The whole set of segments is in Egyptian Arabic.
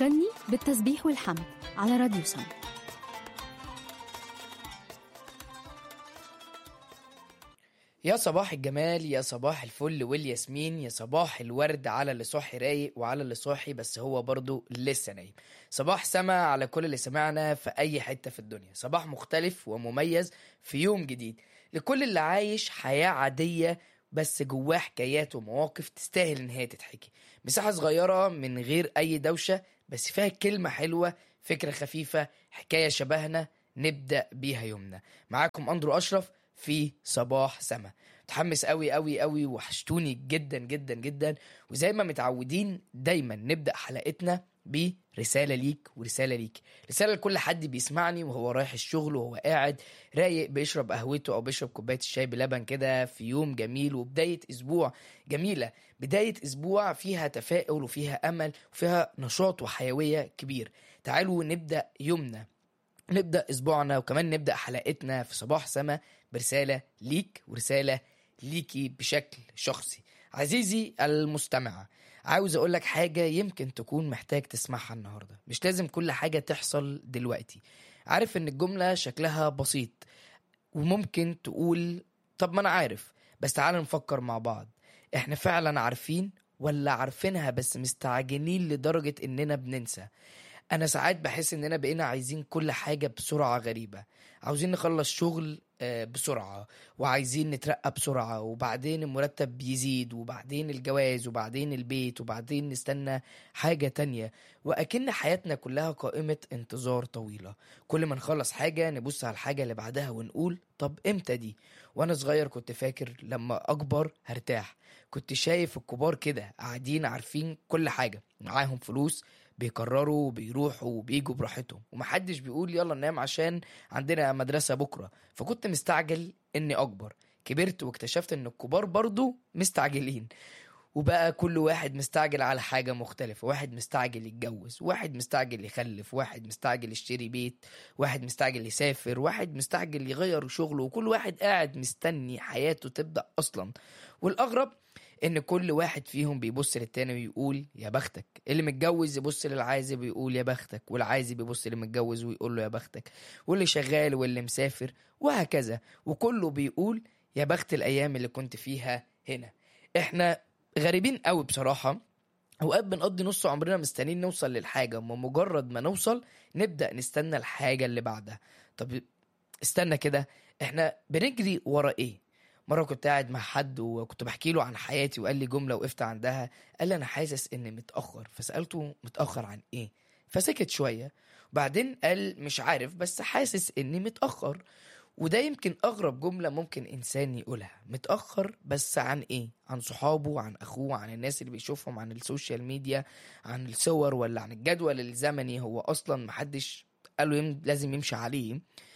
فكرني بالتسبيح والحمد على راديو سم يا صباح الجمال يا صباح الفل والياسمين يا صباح الورد على اللي صاحي رايق وعلى اللي صاحي بس هو برضه لسه نايم صباح سما على كل اللي سمعنا في اي حتة في الدنيا صباح مختلف ومميز في يوم جديد لكل اللي عايش حياة عادية بس جواه حكايات ومواقف تستاهل ان هي تتحكي مساحة صغيرة من غير اي دوشة بس فيها كلمة حلوة فكرة خفيفة حكاية شبهنا نبدأ بيها يومنا معاكم أندرو أشرف في صباح سما متحمس قوي قوي قوي وحشتوني جدا جدا جدا وزي ما متعودين دايما نبدا حلقتنا برساله ليك ورساله ليك رساله لكل حد بيسمعني وهو رايح الشغل وهو قاعد رايق بيشرب قهوته او بيشرب كوبايه الشاي بلبن كده في يوم جميل وبدايه اسبوع جميله بدايه اسبوع فيها تفاؤل وفيها امل وفيها نشاط وحيويه كبير تعالوا نبدا يومنا نبدا اسبوعنا وكمان نبدا حلقتنا في صباح سما برساله ليك ورساله ليكي بشكل شخصي عزيزي المستمع عاوز اقول لك حاجه يمكن تكون محتاج تسمعها النهارده مش لازم كل حاجه تحصل دلوقتي عارف ان الجمله شكلها بسيط وممكن تقول طب ما انا عارف بس تعال نفكر مع بعض احنا فعلا عارفين ولا عارفينها بس مستعجلين لدرجه اننا بننسى انا ساعات بحس اننا بقينا عايزين كل حاجه بسرعه غريبه عاوزين نخلص شغل آه، بسرعه وعايزين نترقى بسرعه وبعدين المرتب بيزيد وبعدين الجواز وبعدين البيت وبعدين نستنى حاجه تانية واكن حياتنا كلها قائمه انتظار طويله كل ما نخلص حاجه نبص على الحاجه اللي بعدها ونقول طب امتى دي وانا صغير كنت فاكر لما اكبر هرتاح كنت شايف الكبار كده قاعدين عارفين كل حاجه معاهم فلوس بيقرروا وبيروحوا وبيجوا براحتهم ومحدش بيقول يلا ننام عشان عندنا مدرسة بكرة فكنت مستعجل اني اكبر كبرت واكتشفت ان الكبار برضو مستعجلين وبقى كل واحد مستعجل على حاجة مختلفة واحد مستعجل يتجوز واحد مستعجل يخلف واحد مستعجل يشتري بيت واحد مستعجل يسافر واحد مستعجل يغير شغله وكل واحد قاعد مستني حياته تبدأ أصلا والأغرب ان كل واحد فيهم بيبص للتاني ويقول يا بختك اللي متجوز يبص للعازب ويقول يا بختك والعازب يبص اللي متجوز ويقول له يا بختك واللي شغال واللي مسافر وهكذا وكله بيقول يا بخت الايام اللي كنت فيها هنا احنا غريبين قوي بصراحه اوقات بنقضي نص عمرنا مستنيين نوصل للحاجه وما مجرد ما نوصل نبدا نستنى الحاجه اللي بعدها طب استنى كده احنا بنجري ورا ايه مره كنت قاعد مع حد وكنت بحكي له عن حياتي وقال لي جمله وقفت عندها قال لي انا حاسس اني متاخر فسالته متاخر عن ايه فسكت شويه وبعدين قال مش عارف بس حاسس اني متاخر وده يمكن اغرب جمله ممكن انسان يقولها متاخر بس عن ايه عن صحابه عن اخوه عن الناس اللي بيشوفهم عن السوشيال ميديا عن الصور ولا عن الجدول الزمني هو اصلا محدش قاله يم... لازم يمشي عليه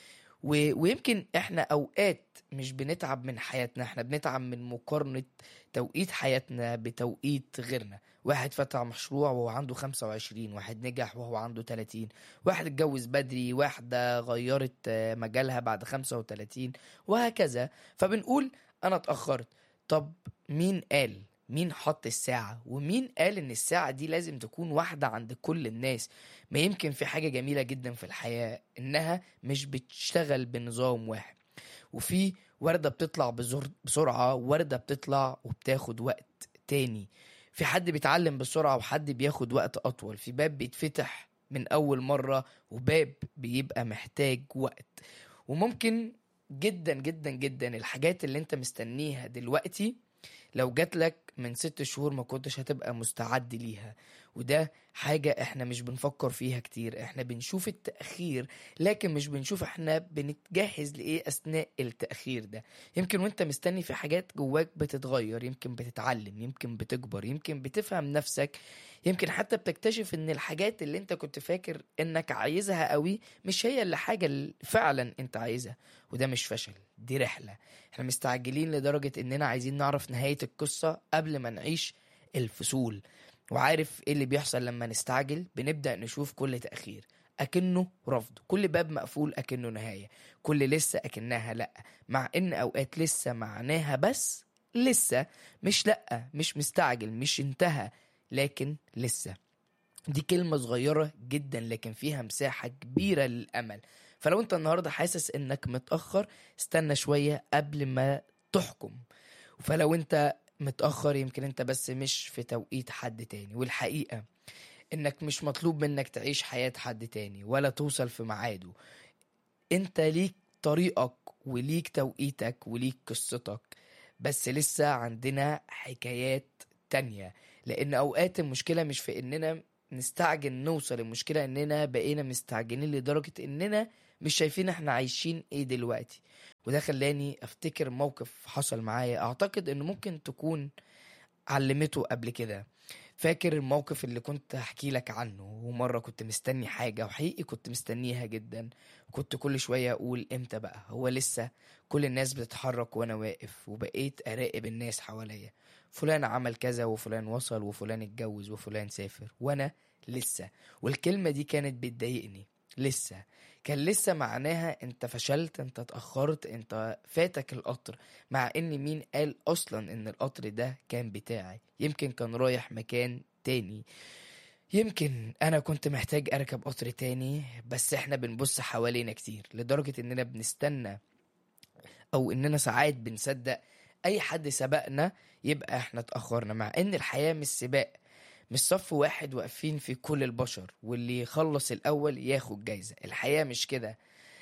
و... ويمكن احنا اوقات مش بنتعب من حياتنا احنا بنتعب من مقارنة توقيت حياتنا بتوقيت غيرنا واحد فتح مشروع وهو عنده 25 واحد نجح وهو عنده 30 واحد اتجوز بدري واحدة غيرت آه، مجالها بعد 35 وهكذا فبنقول انا اتأخرت طب مين قال مين حط الساعة ومين قال ان الساعة دي لازم تكون واحدة عند كل الناس ما يمكن في حاجة جميلة جدا في الحياة انها مش بتشتغل بنظام واحد وفي وردة بتطلع بزر- بسرعة وردة بتطلع وبتاخد وقت تاني في حد بيتعلم بسرعة وحد بياخد وقت أطول في باب بيتفتح من أول مرة وباب بيبقى محتاج وقت وممكن جدا جدا جدا الحاجات اللي انت مستنيها دلوقتي لو جات لك من ست شهور ما كنتش هتبقى مستعد ليها وده حاجة احنا مش بنفكر فيها كتير احنا بنشوف التأخير لكن مش بنشوف احنا بنتجهز لإيه أثناء التأخير ده يمكن وانت مستني في حاجات جواك بتتغير يمكن بتتعلم يمكن بتكبر يمكن بتفهم نفسك يمكن حتى بتكتشف ان الحاجات اللي انت كنت فاكر انك عايزها قوي مش هي اللي حاجة اللي فعلا انت عايزها وده مش فشل دي رحلة احنا مستعجلين لدرجة اننا عايزين نعرف نهاية القصة قبل ما نعيش الفصول وعارف ايه اللي بيحصل لما نستعجل بنبدأ نشوف كل تأخير أكنه رفض كل باب مقفول أكنه نهاية كل لسه أكنها لأ مع إن أوقات لسه معناها بس لسه مش لأ مش مستعجل مش انتهى لكن لسه دي كلمة صغيرة جدا لكن فيها مساحة كبيرة للأمل فلو انت النهاردة حاسس انك متأخر استنى شوية قبل ما تحكم فلو انت متأخر يمكن انت بس مش في توقيت حد تاني والحقيقة انك مش مطلوب منك تعيش حياة حد تاني ولا توصل في ميعاده انت ليك طريقك وليك توقيتك وليك قصتك بس لسه عندنا حكايات تانية لان اوقات المشكلة مش في اننا نستعجل نوصل المشكلة اننا بقينا مستعجلين لدرجة اننا مش شايفين احنا عايشين ايه دلوقتي وده خلاني افتكر موقف حصل معايا اعتقد انه ممكن تكون علمته قبل كده فاكر الموقف اللي كنت احكي لك عنه ومرة كنت مستني حاجة وحقيقي كنت مستنيها جدا وكنت كل شوية اقول امتى بقى هو لسه كل الناس بتتحرك وانا واقف وبقيت اراقب الناس حواليا فلان عمل كذا وفلان وصل وفلان اتجوز وفلان سافر وانا لسه والكلمة دي كانت بتضايقني لسه كان لسه معناها انت فشلت انت اتأخرت انت فاتك القطر مع ان مين قال اصلا ان القطر ده كان بتاعي يمكن كان رايح مكان تاني يمكن انا كنت محتاج اركب قطر تاني بس احنا بنبص حوالينا كتير لدرجة اننا بنستنى او اننا ساعات بنصدق اي حد سبقنا يبقى احنا اتأخرنا مع ان الحياة مش سباق مش صف واحد واقفين في كل البشر واللي يخلص الاول ياخد جايزة الحياة مش كده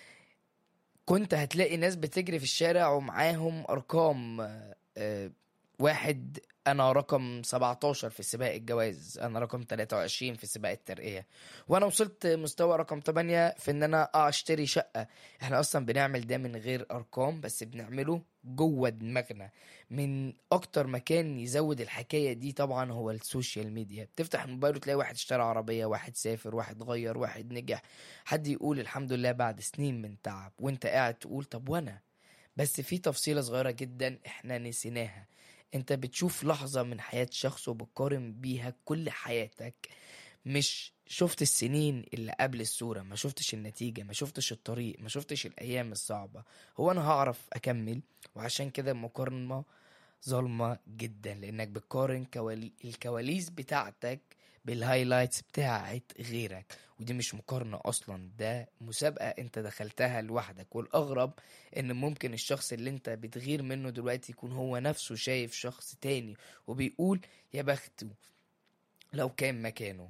كنت هتلاقي ناس بتجري في الشارع ومعاهم ارقام آه، آه، واحد انا رقم 17 في سباق الجواز انا رقم 23 في سباق الترقية وانا وصلت مستوى رقم 8 في ان انا اه اشتري شقة احنا اصلا بنعمل ده من غير ارقام بس بنعمله جوه دماغنا من اكتر مكان يزود الحكايه دي طبعا هو السوشيال ميديا بتفتح الموبايل وتلاقي واحد اشترى عربيه واحد سافر واحد غير واحد نجح حد يقول الحمد لله بعد سنين من تعب وانت قاعد تقول طب وانا بس في تفصيله صغيره جدا احنا نسيناها انت بتشوف لحظه من حياه شخص وبتقارن بيها كل حياتك مش شفت السنين اللي قبل الصورة ما شفتش النتيجة ما شفتش الطريق ما شفتش الأيام الصعبة هو أنا هعرف أكمل وعشان كده المقارنة ظالمة جدا لأنك بتقارن كوالي... الكواليس بتاعتك بالهايلايتس بتاعت غيرك ودي مش مقارنة أصلا ده مسابقة أنت دخلتها لوحدك والأغرب إن ممكن الشخص اللي أنت بتغير منه دلوقتي يكون هو نفسه شايف شخص تاني وبيقول يا بخته لو كان مكانه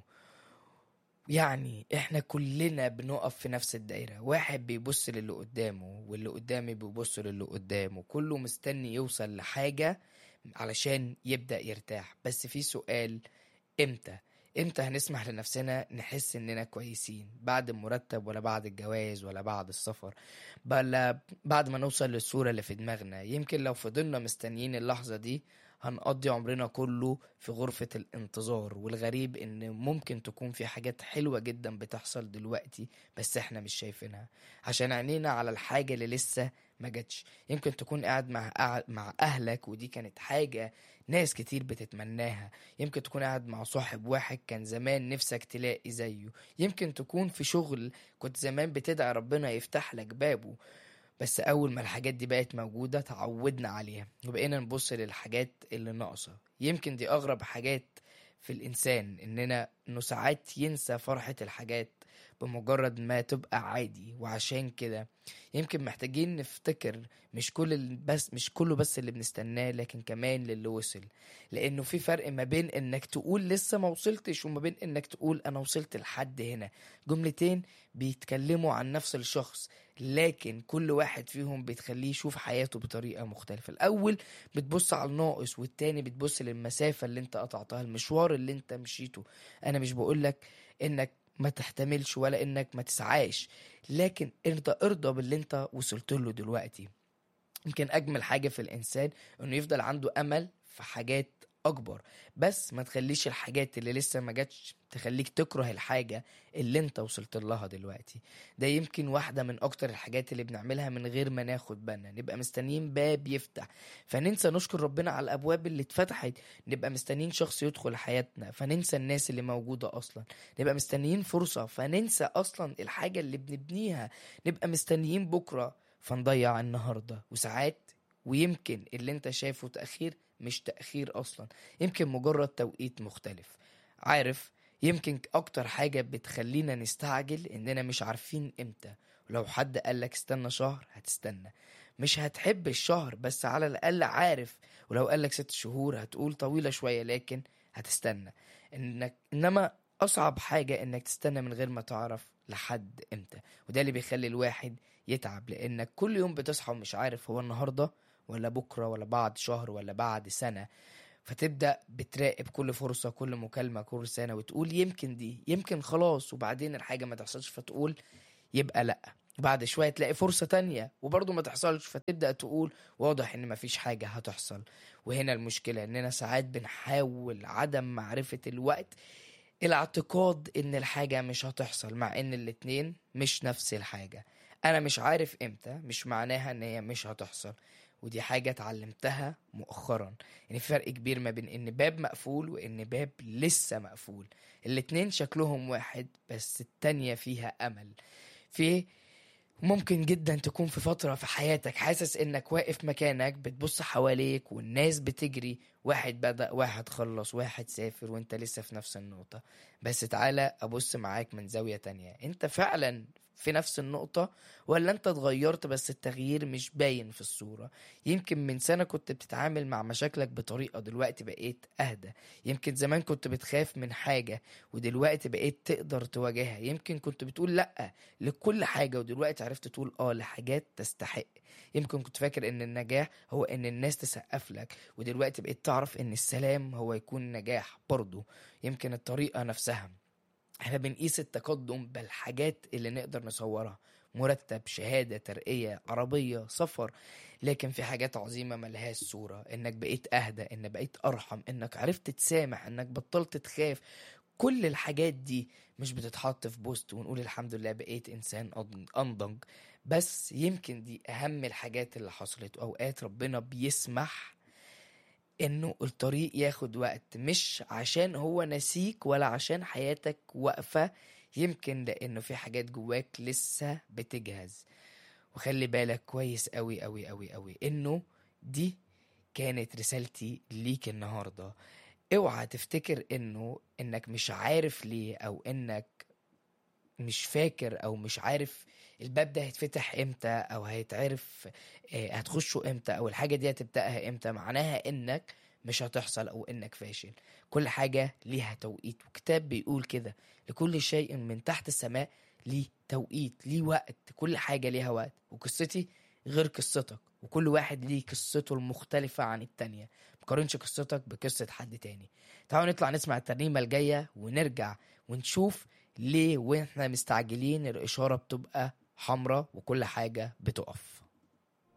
يعني احنا كلنا بنقف في نفس الدايرة واحد بيبص للي قدامه واللي قدامي بيبص للي قدامه كله مستني يوصل لحاجة علشان يبدأ يرتاح بس في سؤال امتى امتى هنسمح لنفسنا نحس اننا كويسين بعد المرتب ولا بعد الجواز ولا بعد السفر بل بعد ما نوصل للصورة اللي في دماغنا يمكن لو فضلنا مستنيين اللحظة دي هنقضي عمرنا كله في غرفة الانتظار والغريب ان ممكن تكون في حاجات حلوة جدا بتحصل دلوقتي بس احنا مش شايفينها عشان عينينا على الحاجة اللي لسه ما جاتش يمكن تكون قاعد مع قاعد مع اهلك ودي كانت حاجة ناس كتير بتتمناها يمكن تكون قاعد مع صاحب واحد كان زمان نفسك تلاقي زيه يمكن تكون في شغل كنت زمان بتدعي ربنا يفتح لك بابه بس اول ما الحاجات دي بقت موجوده تعودنا عليها وبقينا نبص للحاجات اللي ناقصه يمكن دي اغرب حاجات في الانسان اننا انه ساعات ينسى فرحه الحاجات بمجرد ما تبقى عادي وعشان كده يمكن محتاجين نفتكر مش كل ال- بس مش كله بس اللي بنستناه لكن كمان للي وصل لانه في فرق ما بين انك تقول لسه ما وصلتش وما بين انك تقول انا وصلت لحد هنا جملتين بيتكلموا عن نفس الشخص لكن كل واحد فيهم بتخليه يشوف حياته بطريقة مختلفة الأول بتبص على الناقص والتاني بتبص للمسافة اللي انت قطعتها المشوار اللي انت مشيته أنا مش بقولك إنك ما تحتملش ولا إنك ما تسعاش لكن ارضى ارضى باللي انت وصلت له دلوقتي يمكن أجمل حاجة في الإنسان إنه يفضل عنده أمل في حاجات أكبر بس ما تخليش الحاجات اللي لسه ما جاتش تخليك تكره الحاجة اللي انت وصلت لها دلوقتي ده يمكن واحدة من أكتر الحاجات اللي بنعملها من غير ما ناخد بالنا نبقى مستنيين باب يفتح فننسى نشكر ربنا على الأبواب اللي اتفتحت نبقى مستنيين شخص يدخل حياتنا فننسى الناس اللي موجودة أصلا نبقى مستنيين فرصة فننسى أصلا الحاجة اللي بنبنيها نبقى مستنيين بكرة فنضيع النهاردة وساعات ويمكن اللي انت شايفه تأخير مش تأخير أصلا يمكن مجرد توقيت مختلف عارف يمكن اكتر حاجة بتخلينا نستعجل اننا مش عارفين امتى ولو حد قالك استنى شهر هتستنى مش هتحب الشهر بس على الاقل عارف ولو قالك ست شهور هتقول طويلة شوية لكن هتستنى انك انما اصعب حاجة انك تستنى من غير ما تعرف لحد امتى وده اللي بيخلي الواحد يتعب لانك كل يوم بتصحى ومش عارف هو النهاردة ولا بكرة ولا بعد شهر ولا بعد سنة فتبدأ بتراقب كل فرصة كل مكالمة كل سنة وتقول يمكن دي يمكن خلاص وبعدين الحاجة ما تحصلش فتقول يبقى لأ بعد شوية تلاقي فرصة تانية وبرضه ما تحصلش فتبدأ تقول واضح ان مفيش حاجة هتحصل وهنا المشكلة اننا ساعات بنحاول عدم معرفة الوقت الاعتقاد ان الحاجة مش هتحصل مع ان الاتنين مش نفس الحاجة انا مش عارف امتى مش معناها ان هي مش هتحصل ودي حاجة اتعلمتها مؤخرا يعني في فرق كبير ما بين ان باب مقفول وان باب لسه مقفول الاتنين شكلهم واحد بس التانية فيها امل في ممكن جدا تكون في فترة في حياتك حاسس انك واقف مكانك بتبص حواليك والناس بتجري واحد بدأ واحد خلص واحد سافر وانت لسه في نفس النقطة بس تعالى ابص معاك من زاوية تانية انت فعلا في نفس النقطة ولا انت اتغيرت بس التغيير مش باين في الصورة يمكن من سنة كنت بتتعامل مع مشاكلك بطريقة دلوقتي بقيت اهدى يمكن زمان كنت بتخاف من حاجة ودلوقتي بقيت تقدر تواجهها يمكن كنت بتقول لأ لكل حاجة ودلوقتي عرفت تقول اه لحاجات تستحق يمكن كنت فاكر ان النجاح هو ان الناس تسقف لك ودلوقتي بقيت تعرف ان السلام هو يكون نجاح برضه يمكن الطريقة نفسها احنا بنقيس التقدم بالحاجات اللي نقدر نصورها مرتب شهادة ترقية عربية سفر لكن في حاجات عظيمة ملهاش صورة انك بقيت اهدى انك بقيت ارحم انك عرفت تسامح انك بطلت تخاف كل الحاجات دي مش بتتحط في بوست ونقول الحمد لله بقيت انسان أض- انضج بس يمكن دي اهم الحاجات اللي حصلت اوقات ربنا بيسمح انه الطريق ياخد وقت مش عشان هو نسيك ولا عشان حياتك واقفة يمكن لانه في حاجات جواك لسه بتجهز وخلي بالك كويس قوي قوي قوي قوي انه دي كانت رسالتي ليك النهارده اوعى تفتكر انه انك مش عارف ليه او انك مش فاكر او مش عارف الباب ده هيتفتح امتى او هيتعرف آه، هتخشه امتى او الحاجه دي هتبداها امتى معناها انك مش هتحصل او انك فاشل كل حاجه ليها توقيت وكتاب بيقول كده لكل شيء من تحت السماء ليه توقيت ليه وقت كل حاجه ليها وقت وقصتي غير قصتك وكل واحد ليه قصته المختلفة عن التانية مقارنش قصتك بقصة حد تاني تعالوا نطلع نسمع الترنيمة الجاية ونرجع ونشوف ليه واحنا مستعجلين الإشارة بتبقى حمراء وكل حاجة بتقف